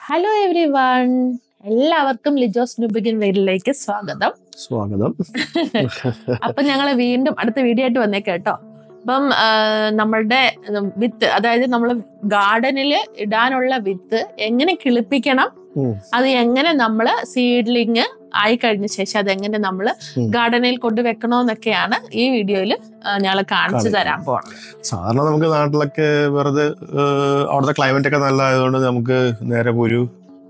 Hello every one എല്ലാവർക്കും ലിജോസ് നുബിഗിൻ വേരിലേക്ക് സ്വാഗതം സ്വാഗതം അപ്പൊ ഞങ്ങൾ വീണ്ടും അടുത്ത വീഡിയോ ആയിട്ട് വന്നേക്കാം കേട്ടോ അപ്പം ആ, നമ്മളുടെ വിത്ത് അതായത് നമ്മൾ ഗാർഡനിൽ ഇടാനുള്ള വിത്ത് എങ്ങനെ കിളിപ്പിക്കണം ഉം. അത് എങ്ങനെ നമ്മള് സീഡ്ലിങ് ആയി കഴിഞ്ഞ ശേഷം അതെങ്ങനെ നമ്മൾ ഉം. ഗാർഡനിൽ കൊണ്ടുവെക്കണോന്നൊക്കെയാണ് ഈ വീഡിയോയിൽ ഞങ്ങൾ കാണിച്ചു കാണിക്കാം. തരാൻ പോകണം സാധാരണ നമുക്ക് നാട്ടിലൊക്കെ വെറുതെ ഏഹ്, അവിടുത്തെ ക്ലൈമറ്റ് ഒക്കെ നല്ലതായതുകൊണ്ട് നമുക്ക് നേരെ ഒരു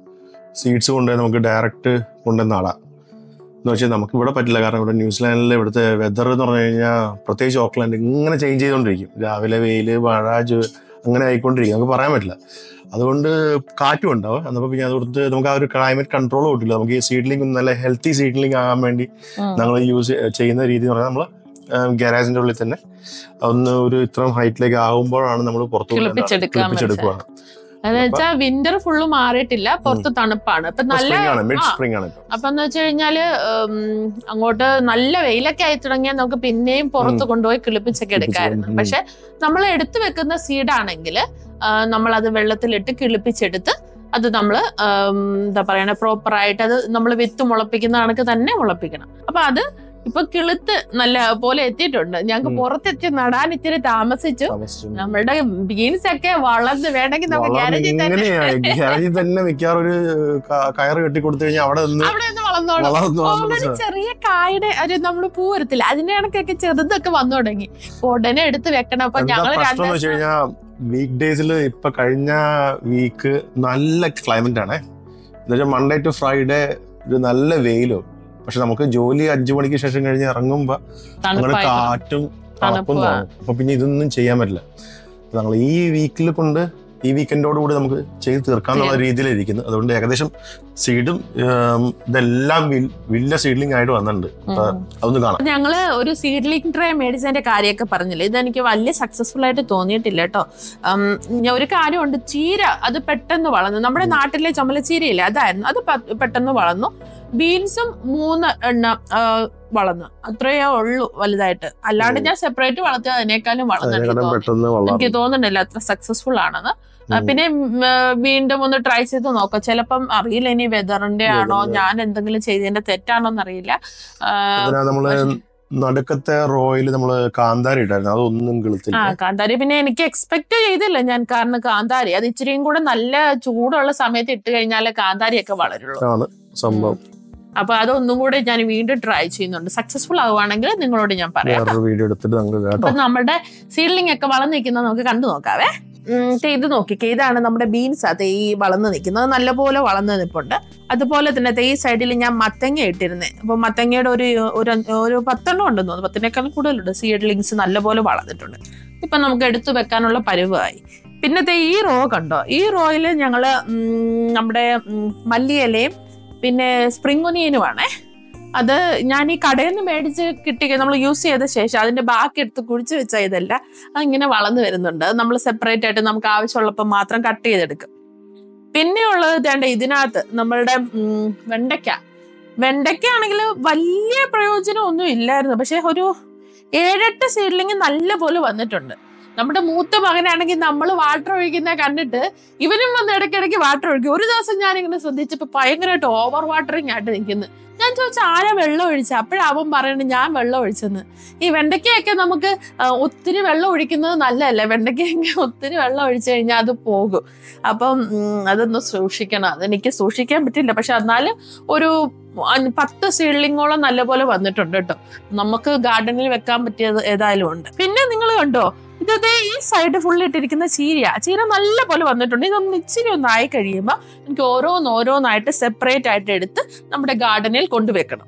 സീഡ്സ് കൊണ്ടുപോയി നമുക്ക് ഡയറക്റ്റ് കൊണ്ടുവന്ന് നടാം എന്ന് വെച്ചാൽ നമുക്ക് ഇവിടെ പറ്റില്ല കാരണം ഇവിടെ ന്യൂസിലാൻഡിൽ ഇവിടുത്തെ വെതർ എന്ന് പറഞ്ഞു കഴിഞ്ഞാൽ പ്രത്യേകിച്ച് ഓക്ലാൻഡ് ഇങ്ങനെ ചേഞ്ച് ചെയ്തുകൊണ്ടിരിക്കും രാവിലെ വെയിൽ മഴ ചു- അങ്ങനെ ആയിക്കൊണ്ടിരിക്കും നമുക്ക് പറയാൻ പറ്റില്ല അതുകൊണ്ട് കാറ്റും ഉണ്ടാവും എന്നപ്പോൾ പിന്നെ അതുകൊണ്ട് നമുക്ക് ആ ഒരു ക്ലൈമറ്റ് കൺട്രോൾ കിട്ടില്ല നമുക്ക് ഈ സീഡ്ലിംഗ് നല്ല ഹെൽത്തി സീഡ്ലിംഗ് ആകാൻ വേണ്ടി ഉം. ഞങ്ങൾ യൂസ് ചെയ്യുന്ന രീതി എന്ന് പറഞ്ഞാൽ നമ്മൾ ഗാരേജിന്റെ ഉള്ളിൽ തന്നെ ഒന്ന് ഒരു ഇത്രയും ഹൈറ്റിലേക്ക് ആകുമ്പോഴാണ് നമ്മൾ പുറത്തു കിളിപ്പിച്ചെടുക്കാൻ കിളിപ്പിച്ചെടുക്കുകയാണ് എന്ന് വെച്ചാൽ വിന്റർ ഫുള്ള് മാറിയിട്ടില്ല പുറത്ത് തണുപ്പാണ് ഇപ്പൊ നല്ല സ്പ്രിംഗ് ആണ് മിഡ് ആ, സ്പ്രിംഗ് ആണ് ഇപ്പൊ അപ്പൊ എന്ന് വെച്ച് കഴിഞ്ഞാല് ഉം, അങ്ങോട്ട് നല്ല വെയിലൊക്കെ ആയി തുടങ്ങിയാൽ നമുക്ക് പിന്നെയും പുറത്ത് കൊണ്ടുപോയി കിളിപ്പിച്ചൊക്കെ എടുക്കാമായിരുന്നു ഉം. പക്ഷെ നമ്മൾ എടുത്തു വെക്കുന്ന സീഡാണെങ്കിൽ നമ്മൾ അത് വെള്ളത്തിലിട്ട് കിളിപ്പിച്ചെടുത്ത് അത് നമ്മൾ എന്താ പറയണ പ്രോപ്പർ ആയിട്ട് അത് നമ്മൾ വിത്ത് മുളപ്പിക്കുന്ന കണക്ക് തന്നെ മുളപ്പിക്കണം അപ്പൊ അത് ഇപ്പൊ കിളുത്ത് നല്ല പോലെ എത്തിയിട്ടുണ്ട് ഞങ്ങൾക്ക് ഉം. പുറത്തെത്തി നടാൻ ഇത്തിരി താമസിച്ചു താമസിച്ചു. നമ്മളുടെ ബീൻസ് ഒക്കെ വളർന്ന് വേണമെങ്കിൽ നമുക്ക് വളർന്ന് ഗ്യാരേജിൽ തന്നെ ഇങ്ങനെയാ ഗാരേജിൽ തന്നെ മിക്കവാറും ഒരു ക- കയറ് കെട്ടി കൊടുത്തു കഴിഞ്ഞാൽ അവിടെ നിന്ന് അവിടെ നിന്ന് വളർന്നോളും വളർന്നു ഓൾറെഡി വന്നു ചെറിയ കായുടെ ഒരു നമ്മള് പൂ വരത്തില്ല അതിന്റെ കണക്കൊക്കെ ചെറുതൊക്കെ വന്നു തുടങ്ങി അപ്പൊ ഉടനെ എടുത്ത് വെക്കണം അപ്പൊ എന്താ ഞങ്ങള് പ്രശ്നം എന്ന് വെച്ച് കഴിഞ്ഞാൽ വീക്ക് ഡേയ്സിൽ ഇപ്പൊ കഴിഞ്ഞ വീക്ക് നല്ല ക്ലൈമറ്റ് ആണ് എന്നുവെച്ചാൽ മൺഡേ ടു ഫ്രൈഡേ ഒരു നല്ല വെയിലും പക്ഷെ നമുക്ക് ജോലി അഞ്ചു മണിക്ക് ശേഷം കഴിഞ്ഞ് ഇറങ്ങുമ്പോ അങ്ങനെ തണുപ്പായി കാറ്റും തണുപ്പും തണുപ്പുവാ. തോന്നും അപ്പൊ പിന്നെ ഇതൊന്നും ചെയ്യാൻ പറ്റില്ല ഞങ്ങൾ ഈ വീക്കിൽ കൊണ്ട് ഈ വീക്കെൻഡോട് കൂടി നമുക്ക് ചെയ്ത് തീർക്കാന്നുള്ള രീതിയിലിരിക്കുന്നു അതുകൊണ്ട് ഏകദേശം സീഡും ഇതെല്ലാം വിൽ- വലിയ സീഡ്ലിംഗ് ആയിട്ട് വന്നിട്ടുണ്ട് അപ്പൊ ഉം. അതൊന്ന് കാണാം ഞങ്ങള് ഒരു സീഡ്ലിംഗ് ട്രേ മേടിച്ചതിന്റെ കാര്യമൊക്കെ പറഞ്ഞില്ല ഇതെനിക്ക് വലിയ സക്സസ്ഫുൾ ആയിട്ട് തോന്നിയിട്ടില്ല കേട്ടോ ഉം, ഞാൻ ഒരു കാര്യമുണ്ട് ചീര അത് പെട്ടെന്ന് വളർന്നു നമ്മുടെ നാട്ടിലെ ചുമലച്ചീരയില്ലേ അതായിരുന്നു അത് പെ- പെട്ടെന്ന് വളർന്നു ബീൻസും മൂന്ന് എണ്ണം ആ, വളർന്നു അത്രയേ ഉള്ളൂ വലുതായിട്ട് അല്ലാണ്ട് ഉം. ഞാൻ സെപ്പറേറ്റ് വളർത്തിയത് അതിനേക്കാളും വളർന്നു എനിക്ക് അതിനെക്കാളും തോന്നുന്നു. പെട്ടെന്ന് വളർന്നു എനിക്ക് തോന്നുന്നില്ല അത്ര സക്സസ്ഫുൾ ആണെന്ന് ആ, ഉം. പിന്നെ ഉം, ആ, വീണ്ടും ഒന്ന് ട്രൈ ചെയ്ത് നോക്കാം ചിലപ്പം അറിയില്ല ഇനി വെതറിന്റെ ആണോ Weather ന്റെ. ഞാൻ എന്തെങ്കിലും ചെയ്തതിന്റെ തെറ്റാണോ എന്നറിയില്ല ആ, അതിനാ നമ്മള് നടുക്കത്തെ റോയിൽ നമ്മള് കാന്താരി ഇട്ടായിരുന്നു അതൊന്നും ആ കിളുത്തില്ല കാന്താരി പിന്നെ എനിക്ക് എക്സ്പെക്ട് ചെയ്തില്ല ഞാൻ കാരണം കാന്താരി അത് ഇച്ചിരിയും കൂടെ നല്ല ചൂടുള്ള സമയത്ത് ഇട്ട് കഴിഞ്ഞാലേ കാന്താരിയൊക്കെ വളരുള്ളൂ ആണ് സംഭവം അപ്പൊ അതൊന്നും കൂടെ ഞാൻ വീണ്ടും ട്രൈ ചെയ്യുന്നുണ്ട് സക്സസ്ഫുൾ ആവുകയാണെങ്കിൽ നിങ്ങളോട് ഞാൻ പറയാം വേറൊരു വീഡിയോ എടുത്തിട്ട് നമുക്ക് കേട്ടോ അപ്പൊ നമ്മുടെ സീഡ്ലിംഗ് ഒക്കെ വളർന്നു നിൽക്കുന്നത് നമുക്ക് കണ്ടു നോക്കാവേ ഉം, ദേ ഇത് നോക്കിക്കേ ഇതാണ് നമ്മുടെ ബീൻസ് അത് ഈ വളർന്നു നിൽക്കുന്നത് നല്ലപോലെ വളർന്നു നിൽപ്പുണ്ട് അതുപോലെ തന്നെ ദേ ഈ സൈഡിൽ ഞാൻ മത്തങ്ങ ഇട്ടിരുന്നേ അപ്പൊ മത്തങ്ങയുടെ ഒരു ഒരു ഒരു പത്തെണ്ണം ഉണ്ടെന്ന് തോന്നുന്നു പത്തിനേക്കാളും കൂടുതലുണ്ട് സീഡ്ലിങ്സ് നല്ലപോലെ വളർന്നിട്ടുണ്ട് ഇപ്പൊ നമുക്ക് എടുത്തു വെക്കാനുള്ള പരുവായി പിന്നെ ദേ ഈ റോ കണ്ടോ ഈ റോയിൽ ഞങ്ങള് ഉം, നമ്മുടെ ഉം, മല്ലിയിലയും പിന്നെ സ്പ്രിംഗ് ഒനിയനുമാണേ അത് ഞാൻ ഈ കടയിൽ നിന്ന് മേടിച്ച് കിട്ടിയ നമ്മൾ യൂസ് ചെയ്ത ശേഷം അതിന്റെ ബാക്കി എടുത്ത് കുഴിച്ച് വെച്ച ഇതല്ല അതിങ്ങനെ വളർന്നു വരുന്നുണ്ട് നമ്മൾ സെപ്പറേറ്റ് ആയിട്ട് നമുക്ക് ആവശ്യമുള്ളപ്പോൾ മാത്രം കട്ട് ചെയ്തെടുക്കും പിന്നെ ഉള്ളത് ഇതേണ്ട ഇതിനകത്ത് നമ്മളുടെ ഉം, വെണ്ടയ്ക്ക വെണ്ടയ്ക്ക ആണെങ്കിൽ വലിയ പ്രയോജനം ഒന്നും ഇല്ലായിരുന്നു പക്ഷെ ഒരു ഏഴെട്ട് സീഡ്ലിങ് നല്ല പോലെ വന്നിട്ടുണ്ട് നമ്മുടെ മൂത്ത മകനാണെങ്കിൽ നമ്മൾ വാട്ടർ ഒഴിക്കുന്ന കണ്ടിട്ട് ഇവനും വന്ന് ഇടയ്ക്കിടയ്ക്ക് വാട്ടർ ഒഴിക്കും ഒരു ദിവസം ഞാൻ ഇങ്ങനെ ശ്രദ്ധിച്ചപ്പോൾ ഭയങ്കരമായിട്ട് ഓവർ വാട്ടറിങ് ആയിട്ട് നിൽക്കുന്നു ഞാൻ ചോദിച്ചു ആരാ വെള്ളം ഒഴിച്ച അപ്പോഴവൻ പറയുന്നത് ഞാൻ വെള്ളം ഒഴിച്ചെന്ന് ഈ വെണ്ടയ്ക്കയൊക്കെ നമുക്ക് ആ, ഒത്തിരി വെള്ളം ഒഴിക്കുന്നത് നല്ലതല്ലേ വെണ്ടയ്ക്കയൊക്കെ ഒത്തിരി വെള്ളം ഒഴിച്ചു കഴിഞ്ഞാൽ അത് പോകും അപ്പം ഉം, അതൊന്ന് സൂക്ഷിക്കണം അതെനിക്ക് സൂക്ഷിക്കാൻ പറ്റില്ല പക്ഷെ എന്നാലും ഒരു അഞ്ച് പത്ത് സീഡ്ലിങ്ങോളം നല്ലപോലെ വന്നിട്ടുണ്ട് കേട്ടോ നമുക്ക് ഗാർഡനിൽ വെക്കാൻ പറ്റിയത് ഏതായാലും ഉണ്ട് പിന്നെ നിങ്ങൾ കണ്ടോ ഇത് ദേ ഈ സൈഡ് ഫുൾ ഇട്ടിരിക്കുന്ന ചീരയാ ചീര നല്ല പോലെ വന്നിട്ടുണ്ട് ഇതൊന്ന് ഇച്ചിരി ഒന്ന് ആയി കഴിയുമ്പോൾ എനിക്ക് ഓരോന്ന് ഓരോന്നായിട്ട് സെപ്പറേറ്റ് ആയിട്ട് എടുത്ത് നമ്മുടെ ഗാർഡനിൽ കൊണ്ടുവെക്കണം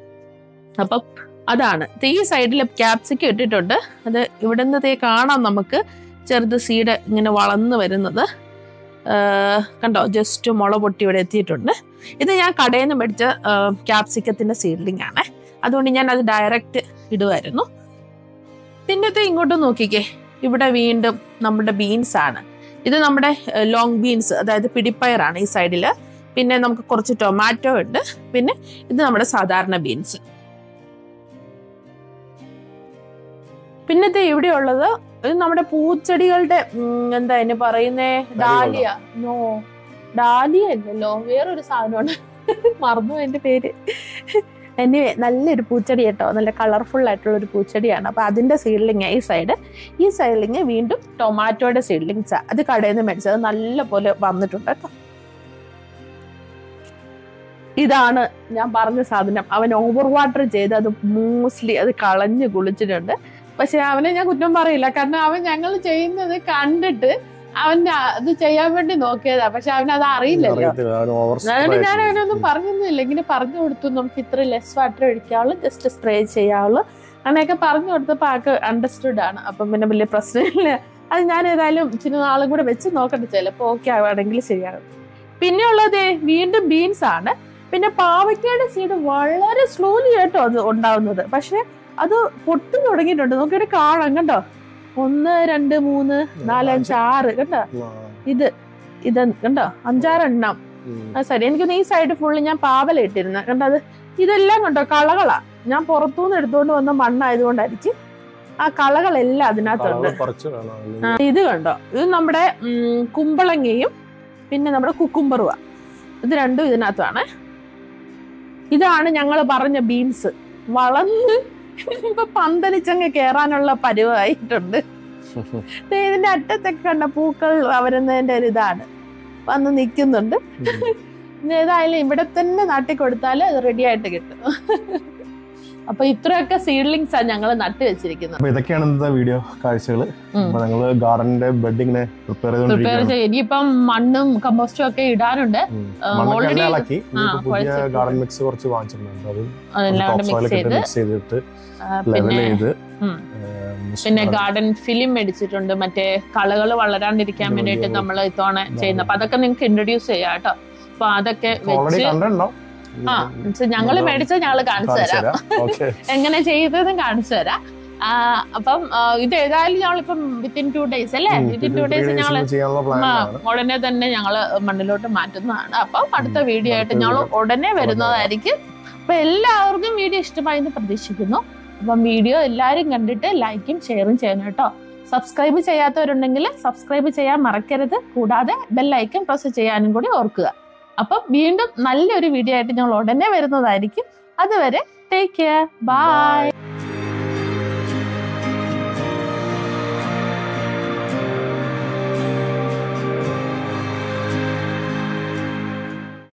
അപ്പം അതാണ് ഇത് ഈ സൈഡിൽ ക്യാപ്സിക്കം ഇട്ടിട്ടുണ്ട് അത് ഇവിടെ നിന്ന് ദേ കാണാം നമുക്ക് ചെറുത് സീഡ് ഇങ്ങനെ വളർന്നു വരുന്നത് ആ, കണ്ടോ ജസ്റ്റ് മുള പൊട്ടി ഇവിടെ എത്തിയിട്ടുണ്ട് ഇത് ഞാൻ കടയിൽ നിന്ന് മേടിച്ച ക്യാപ്സിക്കത്തിന്റെ സീഡ്ലിംഗ് ആണ് അതുകൊണ്ട് ഞാൻ അത് ഡയറക്റ്റ് ഇടുമായിരുന്നു പിന്നത്തെ ഇങ്ങോട്ട് നോക്കിക്കേ ഇവിടെ വീണ്ടും നമ്മുടെ ബീൻസ് ആണ് ഇത് നമ്മുടെ ലോങ് ബീൻസ് അതായത് പിടിപ്പയറാണ് ഈ സൈഡിൽ പിന്നെ നമുക്ക് കുറച്ച് ടൊമാറ്റോ ഉണ്ട് പിന്നെ ഇത് നമ്മുടെ സാധാരണ ബീൻസ് പിന്നത്തെ ഇവിടെ ഉള്ളത് ഇത് നമ്മുടെ പൂച്ചെടികളുടെ ഉം, എന്താ അതിന് പറയുന്നേ ഡാലിയ നോ ഡാലിയ അല്ലല്ലോ വേറൊരു സാധനമാണ് മറന്നു എന്റെ പേര് എനിവേ നല്ലൊരു പൂച്ചെടി കേട്ടോ നല്ല കളർഫുൾ ആയിട്ടുള്ള ഒരു പൂച്ചെടിയാണ് അപ്പൊ അതിന്റെ സീഡ്ലിങ് ഈ സൈഡ് ഈ സൈഡിലിങ് വീണ്ടും ടൊമാറ്റോയുടെ സീഡ്ലിങ്സ് അത് കടയിൽ നിന്ന് മേടിച്ചത് നല്ല പോലെ വന്നിട്ടുണ്ട് കേട്ടോ ഇതാണ് ഞാൻ പറഞ്ഞ സാധനം അവൻ ഓവർ വാട്ടർ ചെയ്ത് അത് മോസ്റ്റ്ലി അത് കളഞ്ഞ് കുളിച്ചിട്ടുണ്ട് പക്ഷെ അവനെ ഞാൻ കുറ്റം പറയില്ല കാരണം അവൻ ഞങ്ങൾ ചെയ്യുന്നത് കണ്ടിട്ട് അവന്റെ അത് ചെയ്യാൻ വേണ്ടി നോക്കിയതാ പക്ഷെ അവൻ അത് അറിയില്ലല്ലോ അറിയത്തില്ല, അവന് over അതുകൊണ്ട് spray ഞാൻ ചെയ്തു. അവനൊന്നും പറഞ്ഞൊന്നുമില്ല ഇങ്ങനെ പറഞ്ഞു കൊടുത്തു നമുക്ക് ഇത്ര ലെസ് വാട്ടർ ഒഴിക്കാവുള്ളൂ ജസ്റ്റ് സ്പ്രേ ചെയ്യാവുള്ളൂ അങ്ങനെയൊക്കെ പറഞ്ഞു കൊടുത്തപ്പോൾ ആൾക്ക് അണ്ടർസ്റ്റുഡ് ആണ് അപ്പം പിന്നെ വലിയ പ്രശ്നമില്ല അത് ഞാൻ ഏതായാലും ഇച്ചിരി നാളും കൂടെ വെച്ച് നോക്കട്ടെ ചിലപ്പോൾ ഓക്കെ ആവുകയാണെങ്കിൽ ശരിയാകും പിന്നെ ഉള്ളത് വീണ്ടും ബീൻസ് ആണ് പിന്നെ പാവയ്ക്കയുടെ സീഡ് വളരെ സ്ലോലി ആയിട്ടോ അത് ഉണ്ടാവുന്നത് പക്ഷെ അത് പൊട്ടി തുടങ്ങിയിട്ടുണ്ട് നോക്കിയിട്ട് കാണാം കണ്ടോ ഒന്ന് രണ്ട് മൂന്ന് നാല് അഞ്ച് ആറ് കണ്ടോ ആ, ഇത് ഇത് കണ്ടോ അഞ്ചാറെണ്ണം ഉം. ആ സരി എനിക്കൊന്ന് ഈ സൈഡ് ഫുള്ള് ഞാൻ പാവല ഇട്ടിരുന്ന കണ്ടോ അത് ഇതെല്ലാം കണ്ടോ കളകളാ ഞാൻ പുറത്തുനിന്ന് എടുത്തുകൊണ്ട് വന്ന മണ്ണായതുകൊണ്ടായിരിക്കും ആ കളകളെല്ലാം അതിനകത്തുണ്ട് കളറ് പറിച്ച് വേണം അല്ലെങ്കിൽ ആ, ഇത് കണ്ടോ ഇത് നമ്മുടെ ഉം, കുമ്പളങ്ങയും പിന്നെ നമ്മുടെ കുക്കുംബറുവാ ഇത് രണ്ടും ഇതിനകത്താണ് ഇതാണ് ഞങ്ങൾ പറഞ്ഞ ബീൻസ് വളർന്ന് ഇപ്പൊ പന്തലിച്ചങ്ങ് കേറാനുള്ള പരുവായിട്ടുണ്ട് ദേ ഇതിന്റെ അറ്റത്തൊക്കെ കണ്ട പൂക്കൾ വരുന്നതിന്റെ ഒരു ഇതാണ് വന്ന് നിൽക്കുന്നുണ്ട് ഉം. ഇനി ഏതായാലും ഇവിടെ തന്നെ നാട്ടി കൊടുത്താൽ അത് റെഡി ആയിട്ട് കിട്ടും അപ്പൊ ഇത്രയൊക്കെ സീഡ്ലിങ്സ് ആണ് ഞങ്ങൾ നട്ടു വെച്ചിരിക്കുന്നത് അപ്പൊ ഇതൊക്കെയാണ് ഇന്നത്തെ വീഡിയോ കാഴ്ചകൾ ഉം. അപ്പൊ ഞങ്ങള് ഗാർഡന്റെ ബെഡിങ്ങിനെ പ്രിപ്പയർ പ്രിപ്പയർ ചെയ്തോണ്ടിരിക്കുകയാണ് ചെയ്യും ഇനിയിപ്പം മണ്ണും കമ്പോസ്റ്റും ഒക്കെ ഇടാനുണ്ട് ഉം. ആ, മണ്ണൊക്കെ already- എല്ലാം ഇളക്കി ഇനിയിപ്പോ പുതിയ കുഴച്ചിട്ടുണ്ട്. ഗാർഡൻ മിക്സ് കുറച്ച് വാങ്ങിച്ചിട്ടുണ്ട് അത് അതെല്ലാം ടോപ്പ് മിക്സ് സോയിലൊക്കെ ചെയ്ത് മിക്സ് ചെയ്തിട്ട് ആ, ലെവൽ പിന്നെ ചെയ്ത് ഉം. ഏം, പിന്നെ അത് ഗാർഡൻ ഫിലിം മേടിച്ചിട്ടുണ്ട് മറ്റേ കളകൾ വളരാണ്ടിരിക്കാൻ ഇത് വേണ്ടിയിട്ട് വലിയ- നമ്മൾ ഇത്തവണ ചെയ്യുന്നത് അപ്പൊ അതൊക്കെ നിങ്ങൾക്ക് ഇൻട്രൊഡ്യൂസ് ചെയ്യാം കേട്ടോ അപ്പൊ അതൊക്കെ ഓൾറെഡി വെച്ച് കണ്ടിട്ടുണ്ടാവും ആ ഞങ്ങള് മേടിച്ചത് ഞങ്ങള് കാണിച്ചു തരാം ഓക്കെ എങ്ങനെ ചെയ്തതെന്ന് കാണിച്ചു തരാം ആ, അപ്പം ആ, ഇത് ഏതായാലും ഞങ്ങളിപ്പം വിത്തിൻ ടു ഡേയ്സ് അല്ലേ വിത്തിൻ ടു ഡേയ്സ് ഞങ്ങള് ചെയ്യാനുള്ള പ്ലാൻ ആ, ആണ് ഉടനെ തന്നെ ഞങ്ങള് മണ്ണിലോട്ട് മാറ്റുന്നതാണ് അപ്പം അടുത്ത ഉം. വീഡിയോ ആയിട്ട് അടുത്ത ഞങ്ങൾ വീഡിയോ ഉടനെ വരുന്നതായിരിക്കും അപ്പൊ എല്ലാവർക്കും വീഡിയോ ഇഷ്ടമായി എന്ന് പ്രതീക്ഷിക്കുന്നു അപ്പം വീഡിയോ എല്ലാവരും കണ്ടിട്ട് ലൈക്കും ഷെയറും ചെയ്യണം കേട്ടോ സബ്സ്ക്രൈബ് ചെയ്യാത്തവരുണ്ടെങ്കിൽ സബ്സ്ക്രൈബ് ചെയ്യാൻ മറക്കരുത് കൂടാതെ ബെല്ലൈക്കൻ പ്രസ് ചെയ്യാനും കൂടി ഓർക്കുക അപ്പം വീണ്ടും നല്ലൊരു വീഡിയോ ആയിട്ട് ഞങ്ങൾ ഉടനെ വരുന്നതായിരിക്കും അതുവരെ ടേക്ക് കെയർ ബൈ